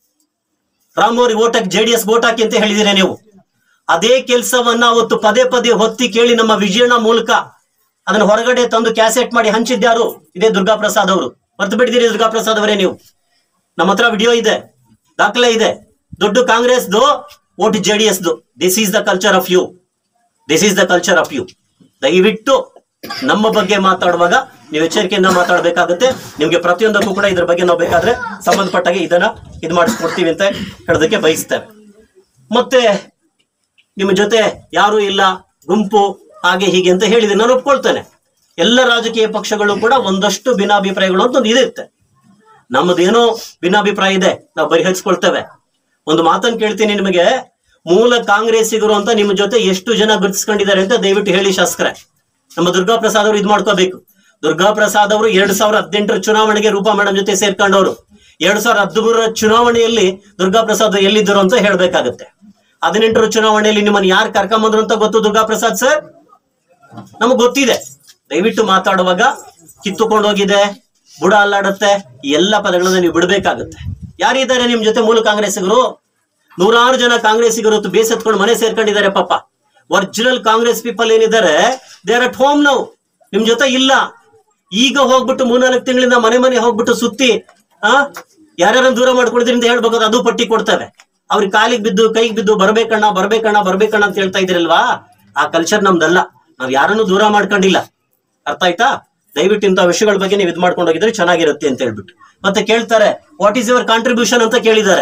ರಾಮ್ ಅವ್ರಿಗೆ ಓಟ್ ಹಾಕಿ ಜೆಡಿಎಸ್ ಓಟ್ ಹಾಕಿ ಅಂತ ಹೇಳಿದಿರ ನೀವು ಅದೇ ಕೆಲಸವನ್ನ ಅವತ್ತು ಪದೇ ಪದೇ ಹೊತ್ತಿ ಕೇಳಿ ನಮ್ಮ ವಿಜಯಣ್ಣ ಮೂಲಕ ಅದನ್ನ ಹೊರಗಡೆ ತಂದು ಕ್ಯಾಸೆಟ್ ಮಾಡಿ ಹಂಚಿದ್ಯಾರು ಇದೇ ದುರ್ಗಾ ಪ್ರಸಾದ್ ಅವರು ಮರ್ತು ಬಿಟ್ಟಿದ್ದೀರಿ ದುರ್ಗಾ ಪ್ರಸಾದ್ ಅವರೇ ನೀವು ನಮ್ಮ ಹತ್ರ ವಿಡಿಯೋ ಇದೆ ದಾಖಲೆ ಇದೆ ದುಡ್ಡು ಕಾಂಗ್ರೆಸ್ದು ಓಟ್ ಜೆಡಿಎಸ್ದು this is the culture of you this is the culture of you ದಯವಿಟ್ಟು ನಮ್ಮ ಬಗ್ಗೆ ಮಾತಾಡುವಾಗ ನೀವು ಎಚ್ಚರಿಕೆಯಿಂದ ಮಾತಾಡಬೇಕಾಗುತ್ತೆ ನಿಮ್ಗೆ ಪ್ರತಿಯೊಂದಕ್ಕೂ ಕೂಡ ಇದ್ರ ಬಗ್ಗೆ ನಾವು ಬೇಕಾದ್ರೆ ಸಂಬಂಧಪಟ್ಟಾಗೆ ಇದನ್ನ ಇದು ಮಾಡಿಸ್ಕೊಡ್ತೀವಿ ಅಂತ ಹೇಳೋದಕ್ಕೆ ಬಯಸ್ತೇವೆ ಮತ್ತೆ ನಿಮ್ಮ ಜೊತೆ ಯಾರು ಇಲ್ಲ ಗುಂಪು ಹಾಗೆ ಹೀಗೆ ಅಂತ ಹೇಳಿದೆ ನಾನು ಒಪ್ಕೊಳ್ತೇನೆ ಎಲ್ಲ ರಾಜಕೀಯ ಪಕ್ಷಗಳು ಕೂಡ ಒಂದಷ್ಟು ಭಿನ್ನಾಭಿಪ್ರಾಯಗಳು ಅಂತ ಒಂದು ಇರುತ್ತೆ ನಮ್ಮದೇನೋ ಭಿನ್ನಾಭಿಪ್ರಾಯ ಇದೆ ನಾವು ಬಗೆಹರಿಸ್ಕೊಳ್ತೇವೆ ಒಂದು ಮಾತನ್ನು ಕೇಳ್ತೀನಿ ನಿಮಗೆ ಮೂಲ ಕಾಂಗ್ರೆಸ್ಸಿಗರು ಅಂತ ನಿಮ್ಮ ಜೊತೆ ಎಷ್ಟು ಜನ ಗುರುತಿಸ್ಕೊಂಡಿದ್ದಾರೆ ಅಂತ ದಯವಿಟ್ಟು ಹೇಳಿ ಶಾಸಕರೇ ನಮ್ಮ ದುರ್ಗಾ ಪ್ರಸಾದ್ ಅವರು ಇದು ಮಾಡ್ಕೋಬೇಕು ದುರ್ಗಾ ಪ್ರಸಾದ್ ಅವರು ಎರಡ್ ಸಾವಿರದ ಹದಿನೆಂಟರ ಚುನಾವಣೆಗೆ ರೂಪಾ ಮೇಡಮ್ ಜೊತೆ ಸೇರ್ಕೊಂಡವರು ಎರಡ್ ಸಾವಿರದ ಹದಿಮೂರರ ಚುನಾವಣೆಯಲ್ಲಿ ದುರ್ಗಾ ಪ್ರಸಾದ್ ಎಲ್ಲಿದ್ದರು ಅಂತ ಹೇಳ್ಬೇಕಾಗತ್ತೆ ಹದಿನೆಂಟರ ಚುನಾವಣೆಯಲ್ಲಿ ನಿಮ್ಮನ್ನು ಯಾರು ಕರ್ಕೊಂಬಂದ್ರು ಅಂತ ಗೊತ್ತು ದುರ್ಗಾ ಪ್ರಸಾದ್ ಸರ್ ನಮಗ್ ಗೊತ್ತಿದೆ ದಯವಿಟ್ಟು ಮಾತಾಡುವಾಗ ಕಿತ್ತುಕೊಂಡು ಹೋಗಿದೆ ಬುಡ ಅಲ್ಲಾಡುತ್ತೆ ಈ ಎಲ್ಲ ಪದಗಳನ್ನ ನೀವು ಬಿಡಬೇಕಾಗುತ್ತೆ ಯಾರಿದ್ದಾರೆ ನಿಮ್ ಜೊತೆ ಮೂಲ ಕಾಂಗ್ರೆಸ್ಸಿಗರು ನೂರಾರು ಜನ ಕಾಂಗ್ರೆಸ್ಸಿಗರು ಹೊತ್ತು ಬೇಸತ್ಕೊಂಡು ಮನೆ ಸೇರ್ಕೊಂಡಿದ್ದಾರೆ ಪಾಪ ಒರಿಜಿನಲ್ ಕಾಂಗ್ರೆಸ್ ಪೀಪಲ್ ಏನಿದ್ದಾರೆ ದೇ ಆರ್ ಅಟ್ ಹೋಮ್ ನಾವು ನಿಮ್ ಜೊತೆ ಇಲ್ಲ ಈಗ ಹೋಗ್ಬಿಟ್ಟು ಮೂರ್ನಾಲ್ಕು ತಿಂಗಳಿಂದ ಮನೆ ಮನೆ ಹೋಗ್ಬಿಟ್ಟು ಸುತ್ತಿ ಆ ಯಾರ್ಯಾರನ್ನ ದೂರ ಮಾಡ್ಕೊಡಿದ್ರಿ ಅಂತ ಹೇಳ್ಬೇಕು ಅದು ಪಟ್ಟಿ ಕೊಡ್ತೇವೆ ಅವ್ರಿಗೆ ಕಾಲಿಗೆ ಬಿದ್ದು ಕೈಗೆ ಬಿದ್ದು ಬರ್ಬೇಕಣ್ಣ ಬರ್ಬೇಕಣ್ಣ ಬರ್ಬೇಕಣ್ಣ ಅಂತ ಹೇಳ್ತಾ ಇದ್ರಲ್ವಾ ಆ ಕಲ್ಚರ್ ನಮ್ದಲ್ಲ ನಾವ್ ಯಾರನ್ನು ದೂರ ಮಾಡ್ಕೊಂಡಿಲ್ಲ ಅರ್ಥ ಆಯ್ತಾ ದಯವಿಟ್ಟು ಇಂಥ ವಿಷಯಗಳ ಬಗ್ಗೆ ನೀವು ಇದು ಮಾಡ್ಕೊಂಡು ಹೋಗಿದ್ರೆ ಚೆನ್ನಾಗಿರುತ್ತೆ ಅಂತ ಹೇಳ್ಬಿಟ್ಟು ಮತ್ತೆ ಕೇಳ್ತಾರೆ ವಾಟ್ ಈಸ್ ಯುವರ್ ಕಾಂಟ್ರಿಬ್ಯೂಷನ್ ಅಂತ ಕೇಳಿದ್ದಾರೆ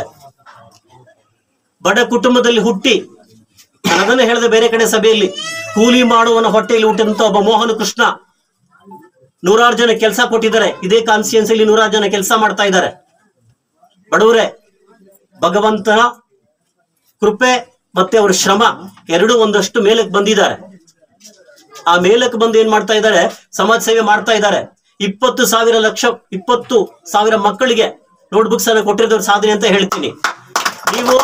ಬಡ ಕುಟುಂಬದಲ್ಲಿ ಹುಟ್ಟಿ ನಾನು ಅದನ್ನ ಹೇಳಿದೆ ಬೇರೆ ಕಡೆ ಸಭೆಯಲ್ಲಿ ಕೂಲಿ ಮಾಡುವನ ಹೊಟ್ಟೆಯಲ್ಲಿ ಹುಟ್ಟಿದಂತ ಒಬ್ಬ ಮೋಹನ ಕೃಷ್ಣ ನೂರಾರು ಜನ ಕೆಲಸ ಕೊಟ್ಟಿದ್ದಾರೆ ಇದೇ ಕಾನ್ಸ್ಟಿಟ್ಯೂನ್ಸಿಲಿ ನೂರಾರು ಜನ ಕೆಲಸ ಮಾಡ್ತಾ ಇದ್ದಾರೆ ಬಡವರೇ ಭಗವಂತನ ಕೃಪೆ ಮತ್ತೆ ಅವರ ಶ್ರಮ ಎರಡೂ ಒಂದಷ್ಟು ಮೇಲಕ್ಕೆ ಬಂದಿದ್ದಾರೆ ಆ ಮೇಲಕ್ಕೆ ಬಂದು ಏನ್ ಮಾಡ್ತಾ ಇದ್ದಾರೆ ಸಮಾಜ ಸೇವೆ ಮಾಡ್ತಾ ಇದ್ದಾರೆ ಇಪ್ಪತ್ತು ಸಾವಿರ ಲಕ್ಷ ಇಪ್ಪತ್ತು ಸಾವಿರ ಮಕ್ಕಳಿಗೆ ನೋಟ್ಬುಕ್ಸ್ ಅನ್ನ ಕೊಟ್ಟಿರೋದ್ರ ಸಾಧನೆ ಅಂತ ಹೇಳ್ತೀನಿ ನೀವು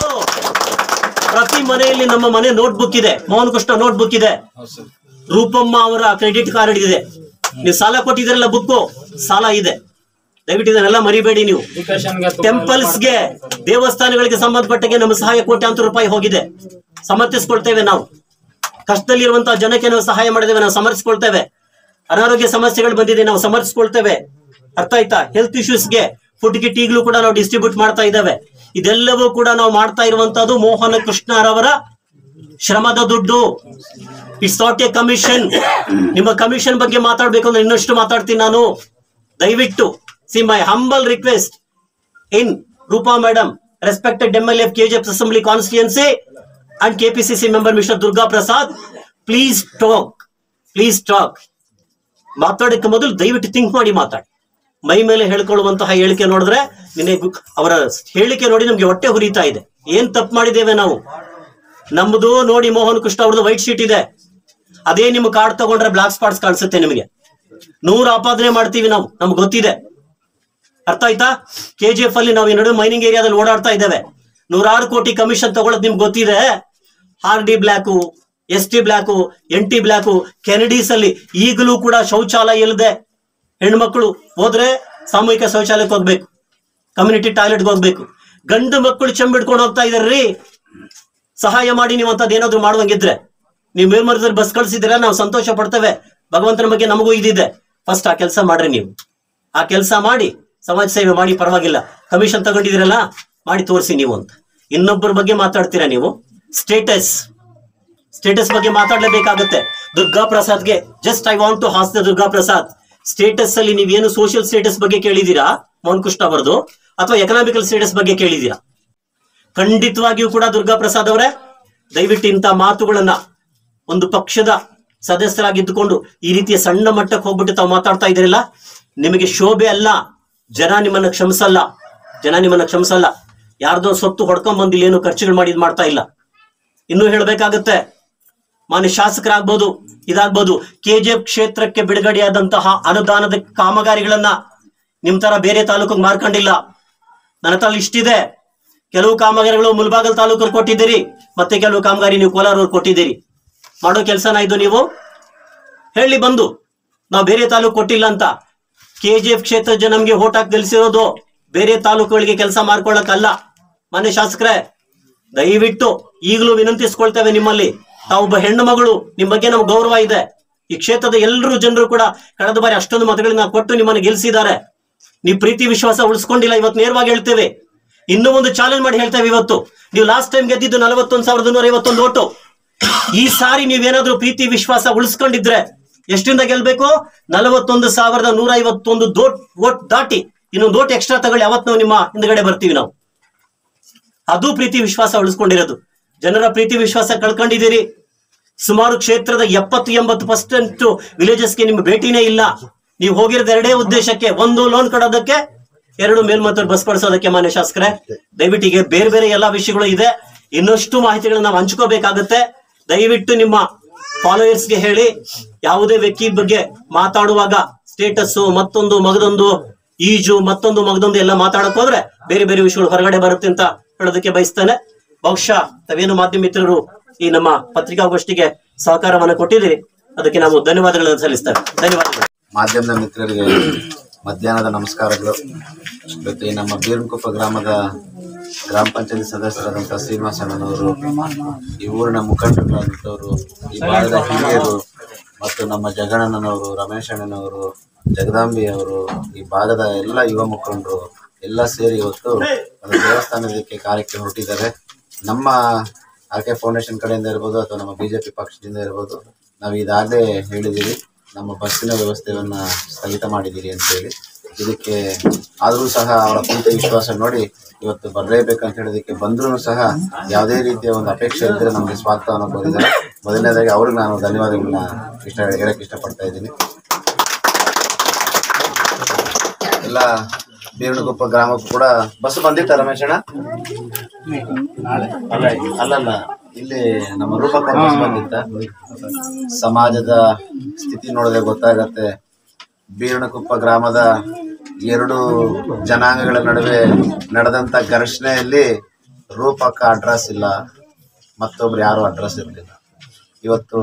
ಪ್ರತಿ ಮನೆಯಲ್ಲಿ ನಮ್ಮ ಮನೆ ನೋಟ್ಬುಕ್ ಇದೆ ಮೋಹನ್ ಕೃಷ್ಣ ನೋಟ್ಬುಕ್ ಇದೆ ರೂಪಮ್ಮ ಅವರ ಕ್ರೆಡಿಟ್ ಕಾರ್ಡ್ ಇದೆ ನೀವು ಸಾಲ ಕೊಟ್ಟಿದ್ದೀರಲ್ಲ ಬುಕ್ಕು ಸಾಲ ಇದೆ ದಯವಿಟ್ಟು ಇದನ್ನೆಲ್ಲ ಮರಿಬೇಡಿ ನೀವು ಟೆಂಪಲ್ಸ್ಗೆ ದೇವಸ್ಥಾನಗಳಿಗೆ ಸಂಬಂಧಪಟ್ಟಗೆ ನಮ್ಮ ಸಹಾಯ ಕೋಟ್ಯಾಂತರ ರೂಪಾಯಿ ಹೋಗಿದೆ ಸಮರ್ಥಿಸ್ಕೊಳ್ತೇವೆ ನಾವು ಕಷ್ಟದಲ್ಲಿರುವಂತಹ ಜನಕ್ಕೆ ನಾವು ಸಹಾಯ ಮಾಡಿದ್ದೇವೆ ನಾವು ಸಮರ್ಥಿಸ್ಕೊಳ್ತೇವೆ ಅನಾರೋಗ್ಯ ಸಮಸ್ಯೆಗಳು ಬಂದಿದೆ ನಾವು ಸಮರ್ಥಿಸ್ಕೊಳ್ತೇವೆ ಅರ್ಥ ಆಯ್ತಾ ಹೆಲ್ತ್ ಇಶ್ಯೂಸ್ಗೆ ಫುಡ್ ಕಿಟ್ ಈಗಲೂ ಕೂಡ ನಾವು ಡಿಸ್ಟ್ರಿಬ್ಯೂಟ್ ಮಾಡ್ತಾ ಇದ್ದೇವೆ ಇದೆಲ್ಲವೂ ಕೂಡ ನಾವು ಮಾಡ್ತಾ ಇರುವಂತದ್ದು ಮೋಹನ ಕೃಷ್ಣರವರ ಶ್ರಮದ ದುಡ್ಡು ಇಟ್ಸ್ ನಾಟ್ ಎ ಕಮಿಷನ್ ನಿಮ್ಮ ಕಮಿಷನ್ ಬಗ್ಗೆ ಮಾತಾಡ್ಬೇಕು ಅಂದ್ರೆ ಇನ್ನಷ್ಟು ಮಾತಾಡ್ತೀನಿ ನಾನು ದಯವಿಟ್ಟು see my humble request in Rupa madam respected M L F KGF assembly constituency and KPCC member mister Durga Prasad please talk please talk ಮಾತಾಡಕ್ಕೆ ಮೊದಲು ದಯವಿಟ್ಟು ಥಿಂಕ್ ಮಾಡಿ ಮಾತಾಡಿ ಮೈ ಮೇಲೆ ಹೇಳ್ಕೊಳ್ಳುವಂತಹ ಹೇಳಿಕೆ ನೋಡಿದ್ರೆ ನಿನ್ನೆ ಗು- ಅವರ ಹೇಳಿಕೆ ನೋಡಿ ನಮ್ಗೆ ಹೊಟ್ಟೆ ಹುರಿತಾ ಇದೆ ಏನ್ ತಪ್ಪು ಮಾಡಿದ್ದೇವೆ ನಾವು ನಮ್ದು ನೋಡಿ ಮೋಹನ್ ಕೃಷ್ಣ ಅವ್ರದ್ದು ವೈಟ್ ಶೀಟ್ ಇದೆ ಅದೇ ನಿಮ್ ಕಾರ್ಡ್ ತಗೊಂಡ್ರೆ ಬ್ಲಾಕ್ ಸ್ಪಾಟ್ಸ್ ಕಾಣಿಸುತ್ತೆ ನಿಮಗೆ ನೂರು ಆಪಾದನೆ ಮಾಡ್ತೀವಿ ನಾವು ನಮ್ಗೆ ಗೊತ್ತಿದೆ ಅರ್ಥ ಆಯ್ತಾ ಕೆ ಜಿ ಎಫ್ ಅಲ್ಲಿ ನಾವು ಈ ನಡುವೆ ಮೈನಿಂಗ್ ಏರಿಯಾದಲ್ಲಿ ಓಡಾಡ್ತಾ ಇದ್ದೇವೆ ನೂರಾರು ಕೋಟಿ ಕಮಿಷನ್ ತಗೊಳ್ಳೋದು ನಿಮ್ಗೆ ಗೊತ್ತಿದೆ R D block S T block N T block Kennedy's ಅಲ್ಲಿ ಈಗಲೂ ಕೂಡ ಶೌಚಾಲಯ ಇಲ್ಲದೆ ಹೆಣ್ಮಕ್ಳು ಹೋದ್ರೆ ಸಾಮೂಹಿಕ ಶೌಚಾಲಯಕ್ಕೆ ಹೋಗ್ಬೇಕು ಕಮ್ಯುನಿಟಿ ಟಾಯ್ಲೆಟ್ಗೆ ಹೋಗ್ಬೇಕು ಗಂಡು ಮಕ್ಕಳು ಚೆಂಬಿಡ್ಕೊಂಡು ಹೋಗ್ತಾ ಇದಾರ್ರಿ ಸಹಾಯ ಮಾಡಿ ನೀವು ಅಂತದ್ ಏನಾದ್ರು ಮಾಡುವಂಗಿದ್ರೆ ನೀವು ಮೇಲ್ಮರದಲ್ಲಿ ಬಸ್ ಕಳ್ಸಿದ್ದೀರಾ ನಾವು ಸಂತೋಷ ಪಡ್ತೇವೆ ಭಗವಂತನ ಬಗ್ಗೆ ನಮಗೂ ಇದಿದೆ ಫಸ್ಟ್ ಆ ಕೆಲಸ ಮಾಡ್ರಿ ನೀವು ಆ ಕೆಲಸ ಮಾಡಿ ಸಮಾಜ ಸೇವೆ ಮಾಡಿ ಪರವಾಗಿಲ್ಲ ಕಮಿಷನ್ ತಗೊಂಡಿದ್ದೀರಲ್ಲ ಮಾಡಿ ತೋರಿಸಿ ನೀವು ಅಂತ ಇನ್ನೊಬ್ಬರ ಬಗ್ಗೆ ಮಾತಾಡ್ತೀರಾ ನೀವು ಸ್ಟೇಟಸ್ ಸ್ಟೇಟಸ್ ಬಗ್ಗೆ ಮಾತಾಡ್ಲೇಬೇಕಾಗುತ್ತೆ ದುರ್ಗಾ ಪ್ರಸಾದ್ಗೆ just I want to host the Durga Prasad status ಅಲ್ಲಿ ನೀವೇನು ಸೋಷಿಯಲ್ ಸ್ಟೇಟಸ್ ಬಗ್ಗೆ ಕೇಳಿದೀರಾ ಮೋಹನ್ ಕೃಷ್ಣ ಅವರದು ಅಥವಾ ಎಕನಾಮಿಕಲ್ ಸ್ಟೇಟಸ್ ಬಗ್ಗೆ ಕೇಳಿದೀರಾ ಖಂಡಿತವಾಗಿಯೂ ಕೂಡ ದುರ್ಗಾ ಪ್ರಸಾದ್ ಅವರೇ ದಯವಿಟ್ಟು ಇಂಥ ಮಾತುಗಳನ್ನ ಒಂದು ಪಕ್ಷದ ಸದಸ್ಯರಾಗಿದ್ದುಕೊಂಡು ಈ ರೀತಿಯ ಸಣ್ಣ ಮಟ್ಟಕ್ಕೆ ಹೋಗ್ಬಿಟ್ಟು ತಾವು ಮಾತಾಡ್ತಾ ಇದ್ದೀರಲ್ಲ ನಿಮಗೆ ಶೋಭೆ ಅಲ್ಲ ಜನ ನಿಮ್ಮನ್ನ ಕ್ಷಮಿಸಲ್ಲ ಜನ ನಿಮ್ಮನ್ನ ಕ್ಷಮಿಸಲ್ಲ ಯಾರ್ದೋ ಸೊತ್ತು ಹೊಡ್ಕೊಂಡ್ ಬಂದು ಇಲ್ಲಿ ಏನು ಖರ್ಚುಗಳು ಮಾಡಿ ಇದ್ ಮಾಡ್ತಾ ಇಲ್ಲ ಇನ್ನೂ ಹೇಳ್ಬೇಕಾಗತ್ತೆ ಮಾನ್ಯ ಶಾಸಕರಾಗ್ಬೋದು ಇದಾಗ್ಬೋದು ಕೆಜಿಎಫ್ ಕ್ಷೇತ್ರಕ್ಕೆ ಬಿಡುಗಡೆಯಾದಂತಹ ಅನುದಾನದ ಕಾಮಗಾರಿಗಳನ್ನ ನಿಮ್ ತರ ಬೇರೆ ತಾಲೂಕಿಗೆ ಮಾರ್ಕೊಂಡಿಲ್ಲ ನನ್ನ ಹತ್ರ ಇಷ್ಟಿದೆ ಕೆಲವು ಕಾಮಗಾರಿಗಳು ಮುಲ್ಬಾಗಲ್ ತಾಲೂಕಲ್ಲಿ ಕೊಟ್ಟಿದ್ದೀರಿ ಮತ್ತೆ ಕೆಲವು ಕಾಮಗಾರಿ ನೀವು ಕೋಲಾರವ್ರು ಕೊಟ್ಟಿದ್ದೀರಿ ಮಾಡೋ ಕೆಲಸನ ಇದು ನೀವು ಹೇಳಿ ಬಂದು ನಾವು ಬೇರೆ ತಾಲೂಕು ಕೊಟ್ಟಿಲ್ಲ ಅಂತ ಕೆ ಜಿ ಎಫ್ ಕ್ಷೇತ್ರ ಜನ ನಮ್ಗೆ ಓಟ್ ಹಾಕಿ ಗೆಲ್ಸಿರೋದು ಬೇರೆ ತಾಲೂಕುಗಳಿಗೆ ಕೆಲಸ ಮಾಡ್ಕೊಳ್ಳಕ್ಕಲ್ಲ ಮಾನ್ಯ ಶಾಸಕರೇ ದಯವಿಟ್ಟು ಈಗಲೂ ವಿನಂತಿಸ್ಕೊಳ್ತೇವೆ ನಿಮ್ಮಲ್ಲಿ ತಾವೊಬ್ಬ ಹೆಣ್ಣು ಮಗಳು ನಿಮ್ ಬಗ್ಗೆ ನಮ್ಗೆ ಗೌರವ ಇದೆ ಈ ಕ್ಷೇತ್ರದ ಎಲ್ಲರೂ ಜನರು ಕೂಡ ಕಳೆದ ಬಾರಿ ಅಷ್ಟೊಂದು ಮತಗಳನ್ನ ಕೊಟ್ಟು ನಿಮ್ಮನ್ನು ಗೆಲ್ಸಿದ್ದಾರೆ ನೀವು ಪ್ರೀತಿ ವಿಶ್ವಾಸ ಉಳಿಸ್ಕೊಂಡಿಲ್ಲ ಇವತ್ತು ನೇರವಾಗಿ ಹೇಳ್ತೇವೆ ಇನ್ನೂ ಒಂದು ಚಾಲೆಂಜ್ ಮಾಡಿ ಹೇಳ್ತೇವೆ ಇವತ್ತು ನೀವು ಲಾಸ್ಟ್ ಟೈಮ್ ಗೆದ್ದಿದ್ದು ನಲವತ್ತೊಂದು ಸಾವಿರದ ನೂರ ಐವತ್ತೊಂದು ಓಟು ಈ ಸಾರಿ ನೀವೇನಾದ್ರೂ ಪ್ರೀತಿ ವಿಶ್ವಾಸ ಉಳಿಸ್ಕೊಂಡಿದ್ರೆ ಎಷ್ಟರಿಂದ ಗೆಲ್ಬೇಕು ನಲವತ್ತೊಂದು ಸಾವಿರದ ನೂರ ಐವತ್ತೊಂದು ದೋಟ್ ಓಟ್ ದಾಟಿ ಇನ್ನೊಂದು ಓಟ್ ಎಕ್ಸ್ಟ್ರಾ ತಗೊಳ್ಳಿ ಅವತ್ತು ನಾವು ನಿಮ್ಮ ಹಿಂದ್ಗಡೆ ಬರ್ತೀವಿ ನಾವು ಅದು ಪ್ರೀತಿ ವಿಶ್ವಾಸ ಉಳಿಸ್ಕೊಂಡಿರೋದು ಜನರ ಪ್ರೀತಿ ವಿಶ್ವಾಸ ಕಳ್ಕೊಂಡಿದ್ದೀರಿ ಸುಮಾರು ಕ್ಷೇತ್ರದ ಎಪ್ಪತ್ತು ಎಂಬತ್ತು ಪರ್ಸೆಂಟ್ ವಿಲೇಜಸ್ಗೆ ನಿಮ್ಮ ಭೇಟಿನೇ ಇಲ್ಲ ನೀವು ಹೋಗಿರೋದು ಎರಡೇ ಉದ್ದೇಶಕ್ಕೆ ಒಂದು ಲೋನ್ ಕೊಡೋದಕ್ಕೆ ಎರಡು ಮೇಲ್ಮತ್ತೂರು ಬಸ್ ಕಳಿಸೋದಕ್ಕೆ ಮಾನ್ಯ ಶಾಸಕರೇ ದಯವಿಟ್ಟು ಈಗ ಬೇರೆ ಬೇರೆ ಎಲ್ಲಾ ವಿಷಯಗಳು ಇದೆ ಇನ್ನಷ್ಟು ಮಾಹಿತಿಗಳನ್ನ ನಾವು ಹಂಚ್ಕೋಬೇಕಾಗತ್ತೆ ದಯವಿಟ್ಟು ನಿಮ್ಮ followers ಗೆ ಹೇಳಿ ಯಾವುದೇ ವ್ಯಕ್ತಿ ಬಗ್ಗೆ ಮಾತಾಡುವಾಗ ಸ್ಟೇಟಸ್ ಮತ್ತೊಂದು ಮಗದೊಂದು ಈಜು ಮತ್ತೊಂದು ಮಗದೊಂದು ಎಲ್ಲ ಮಾತಾಡಕ್ ಹೋದ್ರೆ ಬೇರೆ ಬೇರೆ ವಿಷಯಗಳು ಹೊರಗಡೆ ಬರುತ್ತೆ ಅಂತ ಹೇಳೋದಕ್ಕೆ ಬಯಸ್ತೇನೆ ಬಹುಶಃ ತಾವೇನು ಮಾಧ್ಯಮ ಮಿತ್ರರು ಈ ನಮ್ಮ ಪತ್ರಿಕಾಗೋಷ್ಠಿಗೆ ಸಹಕಾರವನ್ನು ಕೊಟ್ಟಿದ್ದೀರಿ ಅದಕ್ಕೆ ನಾವು ಧನ್ಯವಾದಗಳನ್ನು ಸಲ್ಲಿಸ್ತೇವೆ ಧನ್ಯವಾದಗಳು ಮಾಧ್ಯಮದ ಮಿತ್ರರಿಗೆ ಮಧ್ಯಾಹ್ನದ ನಮಸ್ಕಾರಗಳು ಇವತ್ತು ಈ ನಮ್ಮ ಬೀರ್ನಕೊಪ್ಪ ಗ್ರಾಮದ ಗ್ರಾಮ ಪಂಚಾಯತಿ ಸದಸ್ಯರಾದಂಥ ಶ್ರೀನಿವಾಸಣ್ಣನವರು ಈ ಊರಿನ ಮುಖಂಡರಾದಂಥವರು ಈ ಭಾಗದ ಹಿರಿಯರು ಮತ್ತು ನಮ್ಮ ಜಗಣ್ಣನವರು ರಮೇಶ್ ಅಣ್ಣನವರು ಜಗದಾಂಬಿ ಅವರು ಈ ಭಾಗದ ಎಲ್ಲ ಯುವ ಮುಖಂಡರು ಎಲ್ಲ ಸೇರಿ ಇವತ್ತು ಒಂದು ದೇವಸ್ಥಾನದಕ್ಕೆ ಕಾರ್ಯಕ್ಕೆ ಹೊರಟಿದ್ದಾರೆ ನಮ್ಮ ಆರ್ ಕೆ ಫೌಂಡೇಶನ್ ಕಡೆಯಿಂದ ಇರ್ಬೋದು ಅಥವಾ ನಮ್ಮ ಬಿಜೆಪಿ ಪಕ್ಷದಿಂದ ಇರ್ಬೋದು ನಾವು ಇದಾಗಲೇ ಹೇಳಿದ್ದೀವಿ ನಮ್ಮ ಬಸ್ಸಿನ ವ್ಯವಸ್ಥೆಯನ್ನ ಸ್ಥಗಿತ ಮಾಡಿದ್ದೀರಿ ಅಂತ ಹೇಳಿ ಇದಕ್ಕೆ ಆದರೂ ಸಹ ಅವರ ಪ್ರೀತಿ ವಿಶ್ವಾಸ ನೋಡಿ ಇವತ್ತು ಬರಲೇಬೇಕಂತ ಹೇಳೋದಕ್ಕೆ ಬಂದ್ರೂ ಸಹ ಯಾವುದೇ ರೀತಿಯ ಒಂದು ಅಪೇಕ್ಷೆ ಇದ್ದರೆ ನಮಗೆ ಸ್ವಾಗತವನ್ನು ಕೋರಿದ್ದಾರೆ ಮೊದಲನೇದಾಗಿ ಅವ್ರಿಗೆ ನಾನು ಧನ್ಯವಾದಗಳನ್ನ ಇಷ್ಟ ಹೇಳಕ್ಕೆ ಇಷ್ಟಪಡ್ತಾ ಇದ್ದೀನಿ ಎಲ್ಲ ಬೀರನಕೊಪ್ಪ ಗ್ರಾಮಕ್ಕೂ ಕೂಡ ಬಸ್ ಬಂದಿತ್ತ ರಮೇಶ್ ಅಣ್ಣ ಅಲ್ಲ ಅಲ್ಲಲ್ಲ ಇಲ್ಲಿ ನಮ್ಮ ರೂಪಕ ವಾಪಸ್ ಬಂದಿತ್ತ ಸಮಾಜದ ಸ್ಥಿತಿ ನೋಡಿದ್ರೆ ಗೊತ್ತಾಗತ್ತೆ ಬೀರಣಕುಪ್ಪ ಗ್ರಾಮದ ಎರಡು ಜನಾಂಗಗಳ ನಡುವೆ ನಡೆದಂತ ಘರ್ಷಣೆಯಲ್ಲಿ ರೂಪಕ ಅಡ್ರೆಸ್ ಇಲ್ಲ ಮತ್ತೊಬ್ರು ಯಾರು ಅಡ್ರೆಸ್ ಇರಲಿಲ್ಲ ಇವತ್ತು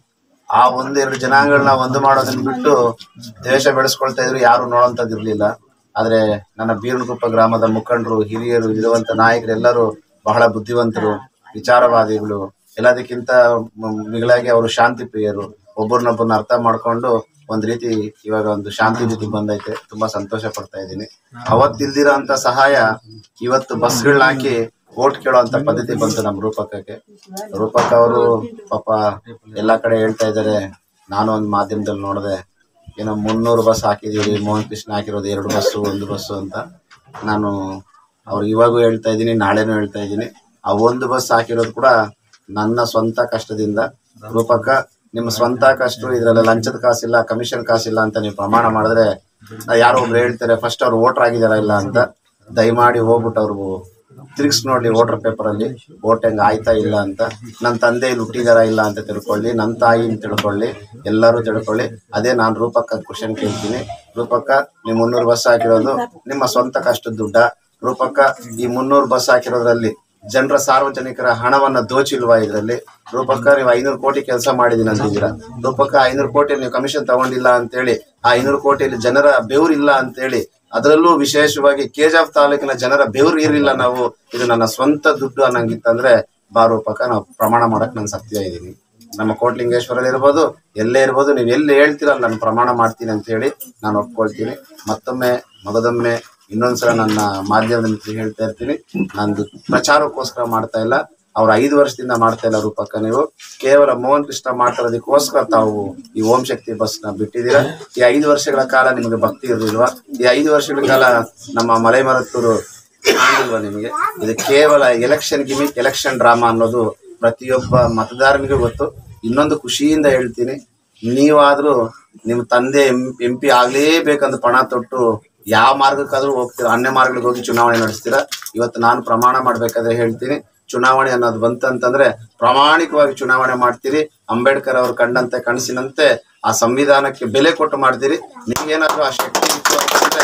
ಆ ಒಂದೆರಡು ಜನಾಂಗಗಳನ್ನ ಒಂದು ಮಾಡೋದನ್ನ ಬಿಟ್ಟು ದ್ವೇಷ ಬೆಳೆಸ್ಕೊಳ್ತಾ ಇದ್ರು ಯಾರು ನೋಡೋಂಥದ್ದು ಇರ್ಲಿಲ್ಲ ಆದ್ರೆ ನನ್ನ ಬೀರನಗುಪ್ಪ ಗ್ರಾಮದ ಮುಖಂಡರು ಹಿರಿಯರು ಇರುವಂತ ನಾಯಕರೆಲ್ಲರೂ ಬಹಳ ಬುದ್ಧಿವಂತರು ವಿಚಾರವಾದಿಗಳು ಎಲ್ಲದಕ್ಕಿಂತ ಮ- ಮಿಗಿಲಾಗಿ ಅವರು ಶಾಂತಿ ಪ್ರಿಯರು ಒಬ್ಬರನ್ನೊಬ್ಬರನ್ನ ಅರ್ಥ ಮಾಡ್ಕೊಂಡು ಒಂದ್ ರೀತಿ ಇವಾಗ ಒಂದು ಶಾಂತಿ ರೀತಿ ಬಂದೈತೆ ತುಂಬಾ ಸಂತೋಷ ಪಡ್ತಾ ಇದ್ದೀನಿ ಅವತ್ತಿಲ್ದಿರೋ ಅಂತ ಸಹಾಯ ಇವತ್ತು ಬಸ್ಗಳನ್ನ ಹಾಕಿ ಓಟ್ ಕೇಳೋ ಅಂತ ಪದ್ಧತಿ ಬಂತು ನಮ್ಮ ರೂಪಕಕ್ಕೆ ರೂಪಕ ಅವರು ಪಾಪ ಎಲ್ಲಾ ಕಡೆ ಹೇಳ್ತಾ ಇದ್ದಾರೆ ನಾನು ಒಂದು ಮಾಧ್ಯಮದಲ್ಲಿ ನೋಡಿದೆ ಏನೋ ಮುನ್ನೂರು ಬಸ್ ಹಾಕಿದೀವಿ ಮೋಹನ್ ಕೃಷ್ಣ ಹಾಕಿರೋದು ಎರಡು ಬಸ್ಸು ಒಂದು ಬಸ್ಸು ಅಂತ ನಾನು ಅವ್ರು ಇವಾಗೂ ಹೇಳ್ತಾ ಇದ್ದೀನಿ ನಾಳೆನೂ ಹೇಳ್ತಾ ಇದ್ದೀನಿ ಆ ಒಂದು ಬಸ್ ಹಾಕಿರೋದು ಕೂಡ ನನ್ನ ಸ್ವಂತ ಕಷ್ಟದಿಂದ ರೂಪಕ ನಿಮ್ಮ ಸ್ವಂತ ಕಷ್ಟ ಇದ್ರಲ್ಲಿ ಲಂಚದ ಕಾಸಿಲ್ಲ ಕಮಿಷನ್ ಕಾಸಿಲ್ಲ ಅಂತ ನೀವು ಪ್ರಮಾಣ ಮಾಡಿದ್ರೆ ನಾ ಯಾರೋ ಒಬ್ರು ಹೇಳ್ತಾರೆ ಫಸ್ಟ್ ಅವ್ರು ವೋಟರ್ ಆಗಿದಾರ ಇಲ್ಲ ಅಂತ ದಯಮಾಡಿ ಹೋಗ್ಬಿಟ್ಟು ಅವ್ರು ತಿರ್ಗಿಸ್ ನೋಡ್ಲಿ ವೋಟರ್ ಪೇಪರ್ ಅಲ್ಲಿ ವೋಟ್ ಹೆಂಗ್ ಆಯ್ತಾ ಇಲ್ಲ ಅಂತ ನನ್ನ ತಂದೆ ಇಲ್ಲಿ ಹುಟ್ಟಿದಾರ ಇಲ್ಲ ಅಂತ ತಿಳ್ಕೊಳ್ಳಿ ನನ್ನ ತಾಯಿ ತಿಳ್ಕೊಳ್ಳಿ ಎಲ್ಲರೂ ತಿಳ್ಕೊಳ್ಳಿ ಅದೇ ನಾನು ರೂಪಕ್ಕ ಕ್ವಶನ್ ಕೇಳ್ತೀನಿ ರೂಪಕ್ಕ ನೀವು ಮುನ್ನೂರು ಬಸ್ ಹಾಕಿರೋದು ನಿಮ್ಮ ಸ್ವಂತ ಕಷ್ಟದ ದುಡ್ಡ ರೂಪಕ್ಕ ಈ ಮುನ್ನೂರು ಬಸ್ ಹಾಕಿರೋದ್ರಲ್ಲಿ ಜನರ ಸಾರ್ವಜನಿಕರ ಹಣವನ್ನ ದೋಚಿಲ್ವಾ ಇದರಲ್ಲಿ ರೂಪಕ್ಕ ನೀವು ಐನೂರು ಕೋಟಿ ಕೆಲಸ ಮಾಡಿದೀನಿ ಅಂತಿದ್ದೀರಾ ರೂಪಕ್ಕ ಐನೂರು ಕೋಟಿ ನೀವು ಕಮಿಷನ್ ತಗೊಂಡಿಲ್ಲ ಅಂತೇಳಿ ಆ ಐನೂರು ಕೋಟಿಯಲ್ಲಿ ಜನರ ಬೆವರಿಲ್ಲ ಅಂತೇಳಿ ಅದರಲ್ಲೂ ವಿಶೇಷವಾಗಿ ಕೆಜಾಫ್ ತಾಲೂಕಿನ ಜನರ ಬೆವರು ಇರಲಿಲ್ಲ ನಾವು ಇದು ನನ್ನ ಸ್ವಂತ ದುಡ್ಡು ಅನ್ನಂಗಿತ್ತಂದ್ರೆ ಬಾ ರೂಪಕ್ಕ ನಾವು ಪ್ರಮಾಣ ಮಾಡಕ್ ನಾನು ಸತ್ಯ ಇದ್ದೀನಿ ನಮ್ಮ ಕೋಟ್ಲಿಂಗೇಶ್ವರಲ್ಲಿ ಇರ್ಬೋದು ಎಲ್ಲೇ ಇರ್ಬೋದು ನೀವು ಎಲ್ಲಿ ಹೇಳ್ತೀರಲ್ಲ ನಾನು ಪ್ರಮಾಣ ಮಾಡ್ತೀನಿ ಅಂತ ಹೇಳಿ ನಾನು ಒಪ್ಕೊಳ್ತೀನಿ ಮತ್ತೊಮ್ಮೆ ಮಗದೊಮ್ಮೆ ಇನ್ನೊಂದ್ಸಲ ನನ್ನ ಮಾಧ್ಯಮದ ಮಿತ್ರರಿಗೆ ಹೇಳ್ತಾ ಇರ್ತೀನಿ ನಂದು ಪ್ರಚಾರಕ್ಕೋಸ್ಕರ ಮಾಡ್ತಾ ಇಲ್ಲ ಅವ್ರ ಐದು ವರ್ಷದಿಂದ ಮಾಡ್ತಾ ಇಲ್ಲ ರೂಪಕ್ಕ ನೀವು ಕೇವಲ ಮೋಹನ್ ಕೃಷ್ಣ ಮಾಡ್ತಿರೋದಕ್ಕೋಸ್ಕರ ತಾವು ಈ ಓಂ ಶಕ್ತಿ ಬಸ್ ನ ಬಿಟ್ಟಿದ್ದೀರಾ ಈ ಐದು ವರ್ಷಗಳ ಕಾಲ ನಿಮಗೆ ಭಕ್ತಿ ಇರಲಿಲ್ವಾ ಈ ಐದು ವರ್ಷಗಳ ಕಾಲ ನಮ್ಮ ಮಲೆಮರತ್ತೂರು ಕಾಣಲಿಲ್ವಾ ನಿಮಗೆ ಇದು ಕೇವಲ ಎಲೆಕ್ಷನ್ ಗಿಮಿಕ್ ಎಲೆಕ್ಷನ್ ಡ್ರಾಮಾ ಅನ್ನೋದು ಪ್ರತಿಯೊಬ್ಬ ಮತದಾರನಿಗೂ ಗೊತ್ತು ಇನ್ನೊಂದು ಖುಷಿಯಿಂದ ಹೇಳ್ತೀನಿ ನೀವಾದ್ರೂ ನಿಮ್ಮ ತಂದೆ ಎಂ ಪಿ ಆಗ್ಲೇಬೇಕಂತ ಪಣ ತೊಟ್ಟು ಯಾವ ಮಾರ್ಗಕ್ಕಾದ್ರೂ ಹೋಗ್ತೀರಾ ಅನ್ಯ ಮಾರ್ಗಗಳಿಗೆ ಹೋಗಿ ಚುನಾವಣೆ ನಡೆಸ್ತೀರಾ ಇವತ್ತು ನಾನು ಪ್ರಮಾಣ ಮಾಡ್ಬೇಕಾದ್ರೆ ಹೇಳ್ತೀನಿ ಚುನಾವಣೆ ಅನ್ನೋದು ಬಂತಂತಂದ್ರೆ ಪ್ರಾಮಾಣಿಕವಾಗಿ ಚುನಾವಣೆ ಮಾಡ್ತೀರಿ ಅಂಬೇಡ್ಕರ್ ಅವರು ಕಂಡಂತೆ ಕನಸಿನಂತೆ ಆ ಸಂವಿಧಾನಕ್ಕೆ ಬೆಲೆ ಕೊಟ್ಟು ಮಾಡ್ತೀರಿ ನಿಮ್ಗೇನಾದ್ರೂ ಆ ಶಕ್ತಿ ಇತ್ತು ಅಂತಂದ್ರೆ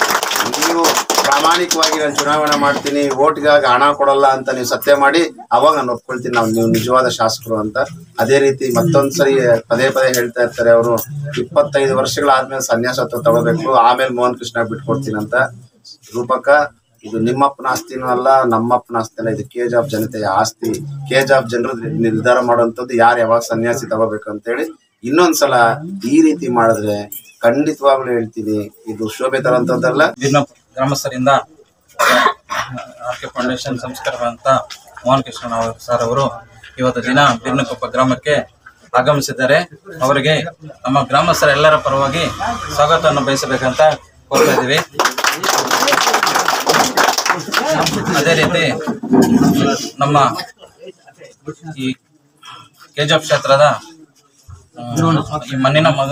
ನೀವು ಪ್ರಾಮಾಣಿಕವಾಗಿ ನಾನು ಚುನಾವಣೆ ಮಾಡ್ತೀನಿ ಓಟ್ಗಾಗಿ ಹಣ ಕೊಡಲ್ಲ ಅಂತ ನೀವು ಸತ್ಯ ಮಾಡಿ ಅವಾಗ ನಾನು ಒಪ್ಕೊಳ್ತೀನಿ ನಾವು ನೀವು ನಿಜವಾದ ಶಾಸಕರು ಅಂತ ಅದೇ ರೀತಿ ಮತ್ತೊಂದ್ಸರಿ ಪದೇ ಪದೇ ಹೇಳ್ತಾ ಇರ್ತಾರೆ ಅವರು ಇಪ್ಪತ್ತೈದು ವರ್ಷಗಳಾದ್ಮೇಲೆ ಸನ್ಯಾಸತ್ವ ತಗೋಬೇಕು ಆಮೇಲೆ ಮೋಹನ್ ಕೃಷ್ಣ ಬಿಟ್ಕೊಡ್ತೀನಿ ಅಂತ ರೂಪಕ ಇದು ನಿಮ್ಮಪ್ಪನ ಆಸ್ತಿನೂ ಅಲ್ಲ ನಮ್ಮಪ್ಪನ ಆಸ್ತಿ ಅಲ್ಲ ಇದು ಕೇಜ್ ಆಫ್ ಜನತೆಯ ಆಸ್ತಿ ಕೇಜ್ ಆಫ್ ಜನರು ನಿರ್ಧಾರ ಮಾಡುವಂತದ್ದು ಯಾರು ಯಾವಾಗ ಸನ್ಯಾಸಿ ತಗೋಬೇಕು ಅಂತೇಳಿ ಇನ್ನೊಂದ್ಸಲ ಈ ರೀತಿ ಮಾಡಿದ್ರೆ ಖಂಡಿತವಾಗ್ಲೂ ಹೇಳ್ತೀನಿ ಇದು ಶೋಭೆ ತರಂತದ್ದಲ್ಲ ದಿನ ಗ್ರಾಮಸ್ಥರಿಂದ ಆರ್ ಕೆ ಫೌಂಡೇಶನ್ ಸಂಸ್ಕಾರವಂತ ಮೋಹನ್ ಕೃಷ್ಣ ಅವರು ಸರ್ ಅವರು ಇವತ್ತು ದಿನ ಬಿರ್ನಕೊಪ್ಪ ಗ್ರಾಮಕ್ಕೆ ಆಗಮಿಸಿದ್ದಾರೆ ಅವರಿಗೆ ನಮ್ಮ ಗ್ರಾಮಸ್ಥರ ಎಲ್ಲರ ಪರವಾಗಿ ಸ್ವಾಗತವನ್ನು ಬಯಸಬೇಕಂತ ಕೋರ್ತಾ ಇದ್ದೀವಿ ಅದೇ ರೀತಿ ನಮ್ಮ ಈ ಕೆಜಪ್ ಕ್ಷೇತ್ರದ ಆ, ಈ ಮಣ್ಣಿನ ಮಗ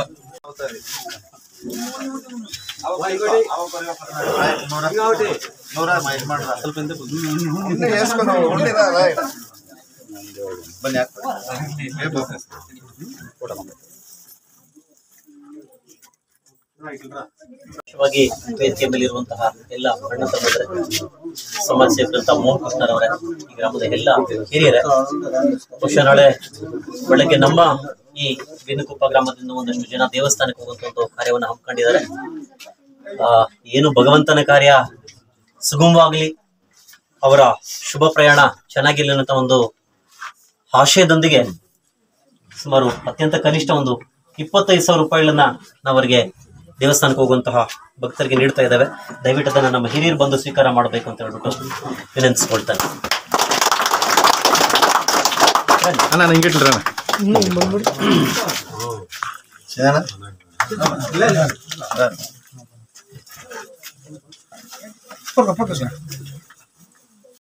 ವಿಶೇಷವಾಗಿ ವೇದಿಕೆ ಮೇಲೆ ಇರುವಂತಹ ಎಲ್ಲ ಅಣ್ಣ ತಮ್ಮಂದ್ರೆ ಸಮಾಜ ಸೇವಕರಂತ ಮೋಹನ್ ಕೃಷ್ಣರವರೇ ಈ ಗ್ರಾಮದ ಎಲ್ಲ ಹಿರಿಯರೇ ಬಹುಶಃ ನಾಳೆ ಬೆಳಗ್ಗೆ ನಮ್ಮ ಈ ಬೇನುಕೊಪ್ಪ ಗ್ರಾಮದಿಂದ ಒಂದಷ್ಟು ಜನ ದೇವಸ್ಥಾನಕ್ಕೆ ಹೋಗುವಂತ ಒಂದು ಕಾರ್ಯವನ್ನು ಹಮ್ಮಿಕೊಂಡಿದ್ದಾರೆ ಆ ಏನು ಭಗವಂತನ ಕಾರ್ಯ ಸುಗಮವಾಗ್ಲಿ ಅವರ ಶುಭ ಪ್ರಯಾಣ ಚೆನ್ನಾಗಿರ್ಲಿ ಅನ್ನೋ ಒಂದು ಆಶಯದೊಂದಿಗೆ ಸುಮಾರು ಅತ್ಯಂತ ಕನಿಷ್ಠ ಒಂದು ಇಪ್ಪತ್ತೈದು ಸಾವಿರ ರೂಪಾಯಿಗಳನ್ನ ನಾವು ಅವರಿಗೆ ದೇವಸ್ಥಾನಕ್ಕೆ ಹೋಗುವಂತಹ ಭಕ್ತರಿಗೆ ನೀಡ್ತಾ ಇದ್ದೇವೆ ದಯವಿಟ್ಟು ಅದನ್ನ ನಮ್ಮ ಹಿರಿಯರು ಬಂದು ಸ್ವೀಕಾರ ಮಾಡಬೇಕು ಅಂತ ಹೇಳ್ಬಿಟ್ಟು ವಿನಂತಿಸ್ಕೊಳ್ತಾರೆ ಅಣ್ಣ ಹಿಂಗೆ ಇಟ್ಲ್ರಿ ಅಣ್ಣ ಶರಣ?